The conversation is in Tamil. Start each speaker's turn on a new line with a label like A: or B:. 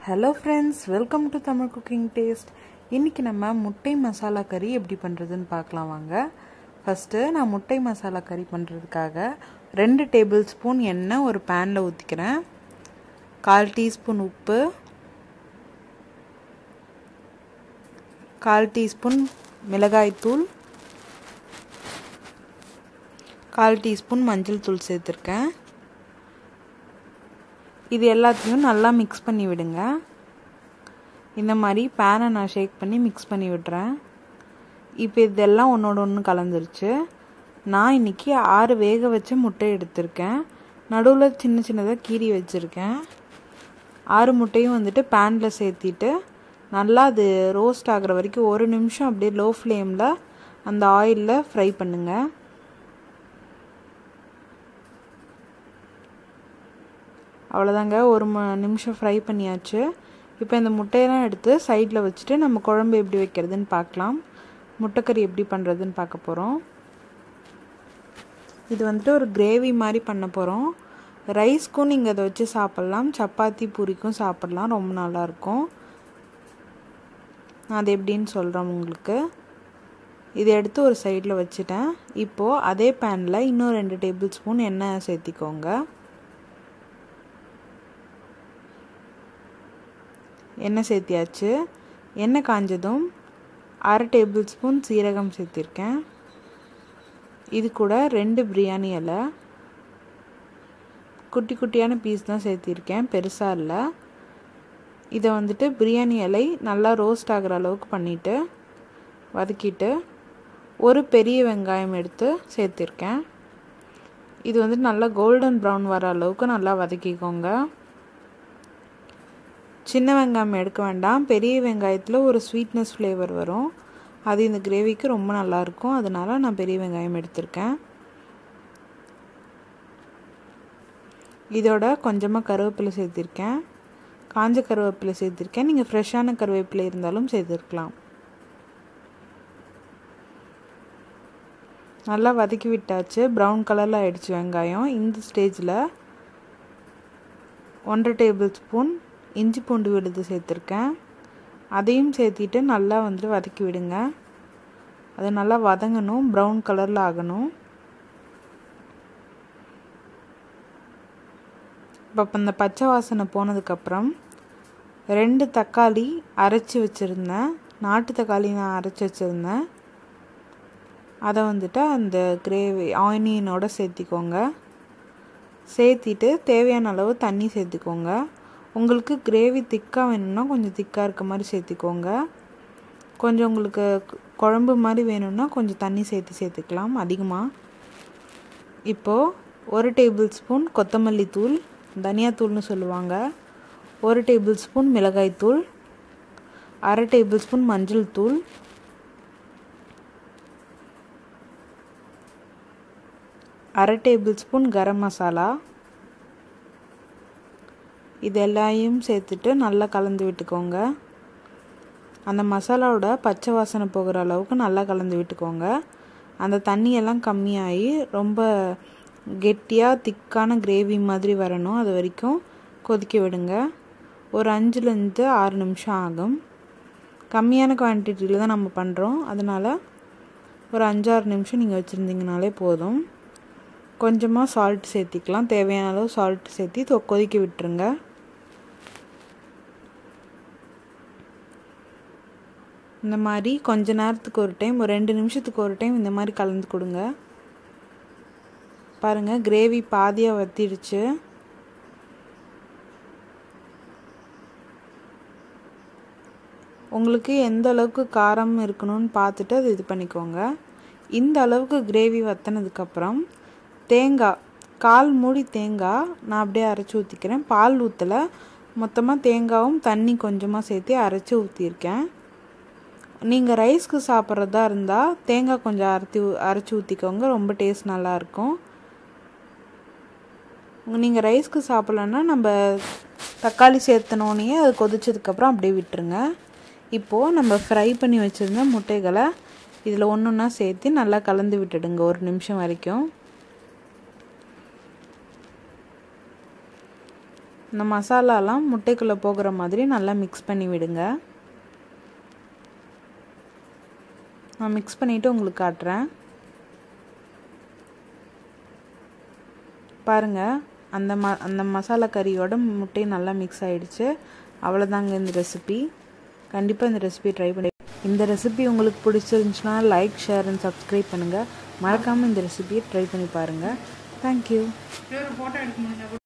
A: hello friends welcome to Tamil cooking taste இன்றைக்கி நம்ம முட்டை மசாலா கறி எப்படி பண்ணுறதுன்னு பார்க்கலாம் வாங்க ஃபஸ்ட்டு நான் முட்டை மசாலா கறி பண்ணுறதுக்காக ரெண்டு டேபிள் ஸ்பூன் எண்ணெய் ஒரு பேனில் ஊற்றிக்கிறேன் கால் டீஸ்பூன் உப்பு கால் டீஸ்பூன் மிளகாய்த்தூள் கால் டீஸ்பூன் மஞ்சள் தூள் சேர்த்துருக்கேன் இது எல்லாத்தையும் நல்லா மிக்ஸ் பண்ணி விடுங்க இந்த மாதிரி பேனை நான் ஷேக் பண்ணி மிக்ஸ் பண்ணி விடுறேன் இப்போ இதெல்லாம் ஒன்றோட ஒன்று கலந்துருச்சு நான் இன்றைக்கி ஆறு வேக வச்ச முட்டை எடுத்திருக்கேன் நடுவில் சின்ன சின்னதாக கீறி வச்சுருக்கேன் ஆறு முட்டையும் வந்துட்டு பேனில் சேர்த்திட்டு நல்லா அது ரோஸ்ட் ஆகிற வரைக்கும் ஒரு நிமிஷம் அப்படியே லோ ஃப்ளேமில் அந்த ஆயிலில் ஃப்ரை பண்ணுங்கள் அவ்வளோதாங்க ஒரு ம நிமிஷம் ஃப்ரை பண்ணியாச்சு இப்போ இந்த முட்டையெல்லாம் எடுத்து சைடில் வச்சுட்டு நம்ம குழம்பு எப்படி வைக்கிறதுன்னு பார்க்கலாம் முட்டைக்கறி எப்படி பண்ணுறதுன்னு பார்க்க போகிறோம் இது வந்துட்டு ஒரு கிரேவி மாதிரி பண்ண போகிறோம் ரைஸ்க்கும் நீங்கள் அதை வச்சு சாப்பிட்லாம் சப்பாத்தி பூரிக்கும் சாப்பிட்லாம் ரொம்ப நல்லாயிருக்கும் நான் அது எப்படின்னு சொல்கிறேன் உங்களுக்கு இதை எடுத்து ஒரு சைடில் வச்சுட்டேன் இப்போது அதே பேனில் இன்னும் ரெண்டு டேபிள் ஸ்பூன் எண்ணெய் சேர்த்திக்கோங்க எண்ணெய் சேர்த்தியாச்சு எண்ணெய் காஞ்சதும் அரை டேபிள் ஸ்பூன் சீரகம் சேர்த்திருக்கேன் இது கூட ரெண்டு பிரியாணி இலை குட்டி குட்டியான பீஸ் தான் சேர்த்திருக்கேன் பெருசாக இல்லை இதை வந்துட்டு பிரியாணி இலை நல்லா ரோஸ்ட் ஆகிற அளவுக்கு பண்ணிவிட்டு வதக்கிட்டு ஒரு பெரிய வெங்காயம் எடுத்து சேர்த்திருக்கேன் இது வந்துட்டு நல்லா கோல்டன் ப்ரௌன் வர அளவுக்கு நல்லா வதக்கிக்கோங்க சின்ன வெங்காயம் எடுக்க வேண்டாம் பெரிய வெங்காயத்தில் ஒரு ஸ்வீட்னஸ் ஃப்ளேவர் வரும் அது இந்த கிரேவிக்கு ரொம்ப நல்லாயிருக்கும் அதனால் நான் பெரிய வெங்காயம் எடுத்திருக்கேன் இதோட கொஞ்சமாக கருவேப்பிலை சேர்த்திருக்கேன் காஞ்ச கருவேப்பிலை சேர்த்திருக்கேன் நீங்கள் ஃப்ரெஷ்ஷான கருவேப்பிலை இருந்தாலும் சேர்த்துருக்கலாம் நல்லா வதக்கி விட்டாச்சு ப்ரௌன் கலரில் ஆயிடுச்சு வெங்காயம் இந்த ஸ்டேஜில் ஒன்றரை டேபிள் ஸ்பூன் இஞ்சி பூண்டு விழுது சேர்த்துருக்கேன் அதையும் சேர்த்திட்டு நல்லா வந்துட்டு வதக்கி விடுங்க அது நல்லா வதங்கணும் ப்ரௌன் கலரில் ஆகணும் இப்போ இந்த பச்சை வாசனை போனதுக்கப்புறம் ரெண்டு தக்காளி அரைச்சி வச்சுருந்தேன் நாட்டு தக்காளி நான் அரைச்சி வச்சுருந்தேன் அதை வந்துட்டு அந்த கிரேவி ஆனியனோட சேர்த்திக்கோங்க சேர்த்திட்டு தேவையான அளவு தண்ணி சேர்த்துக்கோங்க உங்களுக்கு கிரேவி திக்காக வேணும்னா கொஞ்சம் திக்காக இருக்க மாதிரி சேர்த்துக்கோங்க கொஞ்சம் உங்களுக்கு குழம்பு மாதிரி வேணும்னா கொஞ்சம் தண்ணி சேர்த்து சேர்த்துக்கலாம் அதிகமாக இப்போது ஒரு டேபிள் ஸ்பூன் கொத்தமல்லி தூள் தனியாத்தூள்னு சொல்லுவாங்க ஒரு டேபிள் ஸ்பூன் மிளகாய் தூள் அரை டேபிள் ஸ்பூன் மஞ்சள் தூள் அரை டேபிள் ஸ்பூன் கரம் மசாலா இது எல்லாத்தையும் சேர்த்துட்டு நல்லா கலந்து விட்டுக்கோங்க அந்த மசாலாவோட பச்சை வாசனை போகிற அளவுக்கு நல்லா கலந்து விட்டுக்கோங்க அந்த தண்ணியெல்லாம் கம்மியாகி ரொம்ப கெட்டியாக திக்கான கிரேவி மாதிரி வரணும் அது வரைக்கும் கொதிக்க விடுங்க ஒரு அஞ்சுலேருந்து ஆறு நிமிஷம் ஆகும் கம்மியான குவான்டிட்டியில் தான் நம்ம பண்ணுறோம் அதனால் ஒரு அஞ்சாறு நிமிஷம் நீங்கள் வச்சுருந்தீங்கனாலே போதும் கொஞ்சமாக சால்ட் சேர்த்திக்கலாம் தேவையான அளவு சால்ட் சேர்த்தி கொதிக்க விட்டுருங்க இந்த மாதிரி கொஞ்ச நேரத்துக்கு ஒரு டைம் ஒரு ரெண்டு நிமிஷத்துக்கு ஒரு டைம் இந்த மாதிரி கலந்து கொடுங்க பாருங்கள் கிரேவி பாதியாக வத்திடுச்சு உங்களுக்கு எந்த அளவுக்கு காரம் இருக்கணும்னு பார்த்துட்டு அது இது பண்ணிக்கோங்க இந்த அளவுக்கு கிரேவி வத்தினதுக்கப்புறம் தேங்காய் கால் மூடி தேங்காய் நான் அப்படியே அரைச்சி ஊற்றிக்கிறேன் பால் ஊற்றலை மொத்தமாக தேங்காயும் தண்ணி கொஞ்சமாக சேர்த்து அரைச்சி ஊற்றிருக்கேன் நீங்கள் ரைஸ்க்கு சாப்பிட்றதா இருந்தால் தேங்காய் கொஞ்சம் அரைச்சி அரைச்சி ஊற்றிக்கோங்க ரொம்ப டேஸ்ட் நல்லாயிருக்கும் நீங்கள் ரைஸ்க்கு சாப்பிட்லன்னா நம்ம தக்காளி சேர்த்தனோடனே அது கொதிச்சதுக்கப்புறம் அப்படியே விட்டுருங்க இப்போது நம்ம ஃப்ரை பண்ணி வச்சுருந்த முட்டைகளை இதில் ஒன்று ஒன்றா சேர்த்து நல்லா கலந்து விட்டுடுங்க ஒரு நிமிஷம் வரைக்கும் இந்த மசாலாலாம் முட்டைக்குள்ளே போகிற மாதிரி நல்லா மிக்ஸ் பண்ணி விடுங்க நான் மிக்ஸ் பண்ணிவிட்டு உங்களுக்கு காட்டுறேன் பாருங்கள் அந்த ம அந்த மசாலா கறியோட முட்டை நல்லா மிக்ஸ் ஆகிடுச்சு அவ்வளோதாங்க இந்த ரெசிபி கண்டிப்பாக இந்த ரெசிபி ட்ரை பண்ணி இந்த ரெசிபி உங்களுக்கு பிடிச்சிருந்துச்சுன்னா லைக் ஷேர் அண்ட் சப்ஸ்கிரைப் பண்ணுங்கள் மறக்காமல் இந்த ரெசிபியை ட்ரை பண்ணி பாருங்கள் தேங்க்யூ
B: ஃபோட்டோ எடுக்க முடிஞ்சா கூட